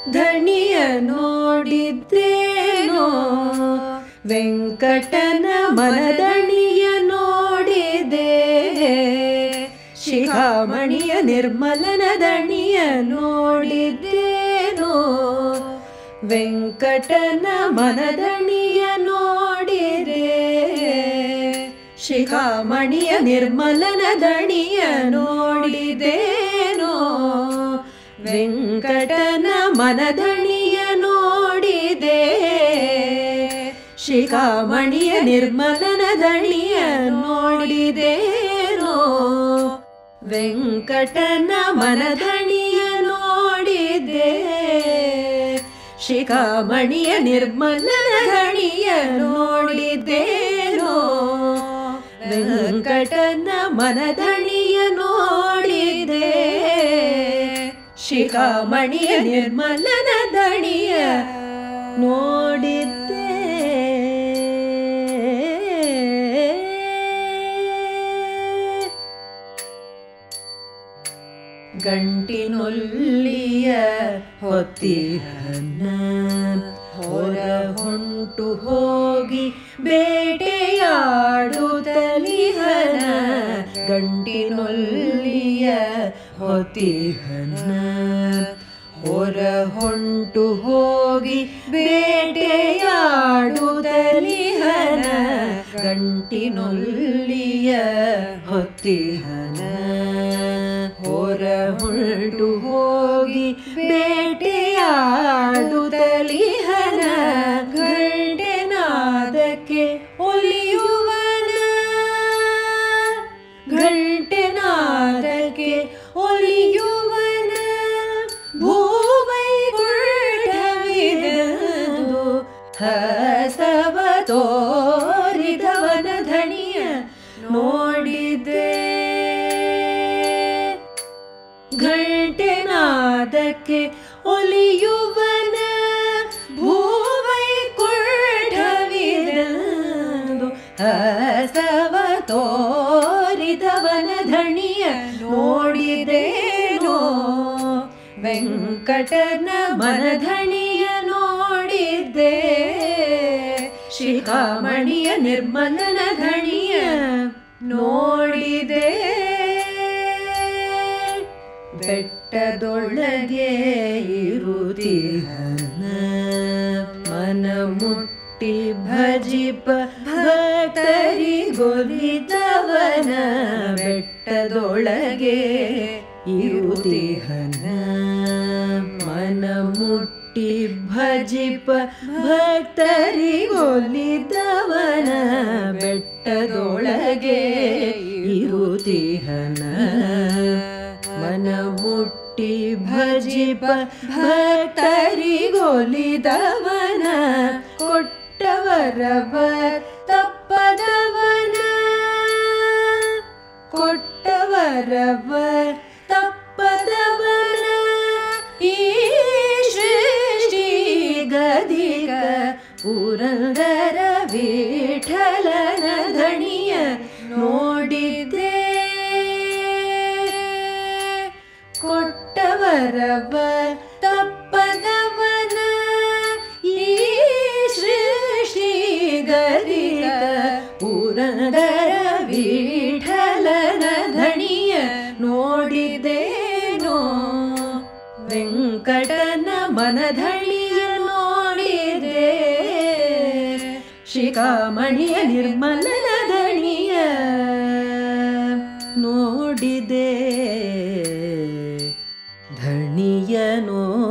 ಧಣಿಯ ನೋಡಿದ್ದೇನೋ ವೆಂಕಟನ ಮನದಣಿಯ ನೋಡಿದೆ ಶಿಖಾಮಣಿಯ ನಿರ್ಮಲನ ದಣಿಯ ನೋಡಿದ್ದೇನೋ ವೆಂಕಟನ ಮನದಣಿಯ ನೋಡಿದೆ ಶಿಖಾಮಣಿಯ ನಿರ್ಮಲನ ದಣಿಯ ನೋಡಿದೇನೋ ವೆಂಕಟನ ಮನದಣಿಯ ನೋಡಿದೆ ಶಿಖಾಮಣಿಯ ನಿರ್ಮಲನ ದಣಿಯ ನೋಡಿದೇನೋ ವೆಂಕಟನ ಮನದಣಿಯ ನೋಡಿದೆ ಶಿಖಾಮಣಿಯ ನಿರ್ಮಲನ ದಣಿಯ ನೋಡಿದ್ದೇನೋ ವೆಂಕಟನ ಮನದಣಿಯ ನೋಡಿದೆ ಶಿಖಾಮಣಿಯ ನಿರ್ಮಲನ ದಣಿಯ ನೋಡಿದ್ದೆ ಗಂಟಿನೊಲ್ಲಿಯ ಹೊತ್ತಿರನ್ನ ಹೊರ ಹೊಂಟು ಹೋಗಿ ಬೇಟೆಯಾಡುತ್ತಲಿಹನ ಗಂಟಿನೊಲ್ಲಿಯ ಹೊತ್ತಿಹನ ಹೊರ ಹೊಂಟು ಹೋಗಿ ಬೇಟೆಯಾಡುತ್ತಲಿಹನ ಗಂಟಿನೊಲ್ಲಿಯ ಹೊತ್ತಿಹನ ಹೊರ ಹೊರಟು ಹೋಗಿ ಬೇಟೆಯಾಡುತ್ತಲಿಹನ ಗಂಟೆನಾದಕ್ಕೆ ಒಲಿಯುವನ ಗಂಟೆನಾದಕ್ಕೆ ಒಲಿಯುವನ ಭೂವೈಕುಂಠವಿದೆಂದು ಹಸವ ತೋರಿದವನ ಧಣಿಯ ನೋಡಿದೆ ಘಂಟೆನಾದಕ್ಕೆ ಒಲಿಯುವನ ಭೂವೈಕುಂಠವಿದೆಂದು ಹಸವ ತೋರಿದವನ ಧಣಿಯ ನೋಡಿದೇನೋ ವೆಂಕಟನ ಮನಧಣಿಯ ನೋಡಿದ್ದೆ ಶಿಖಾಮಣಿಯ ನಿರ್ಮಲನ ಧಣಿಯ ನೋಡಿದೆ ಬೆಟ್ಟದೊಳಗೆ ಇರುತ್ತಿಹನ ಮನ ಮುಟ್ಟಿ ಭಜಿಪ ಭಕ್ತರಿಗೊಲಿದವನ ಬೆಟ್ಟದೊಳಗೆ ಇರುತ್ತಿಹನ ಮನ ಮುಟ್ಟಿ ಭಜಿಪ ಭಕ್ತರಿಗೊಲಿದವನ ಬೆಟ್ಟದೊಳಗೆ ಇರುತ್ತಿಹನ ಮನ ಮುಟ್ಟಿ ಭಜಿಪ ಭಕ್ತರಿಗೊಲಿದವನ ಕೊಟ್ಟವರವ ತಪ್ಪದವನ ಕೊಟ್ಟವರವ ತಪ್ಪದವನ ಈ ಸೃಷ್ಟಿ ಗದಿಗ ಪುರಂದರ ವಿಠಲನ ಧಣಿಯ ನೋಡಿದ್ದೆ ಕೊಟ್ಟವರವ ತಪ್ಪದವನ ಈ ಸೃಷ್ಟಿ ಗರಿಗ ಪುರಂದರ ವಿಠಲನ ಧಣಿಯ ನೋಡಿದೇನೋ ವೆಂಕಟನ ಮನಧಣಿಯ ನೋಡಿದೆ ಶಿಖಾಮಣಿಯ ನಿರ್ಮಲನ ದಣಿಯ ನೋಡಿದೆ ಧಣಿಯ ನೋಡಿದೆ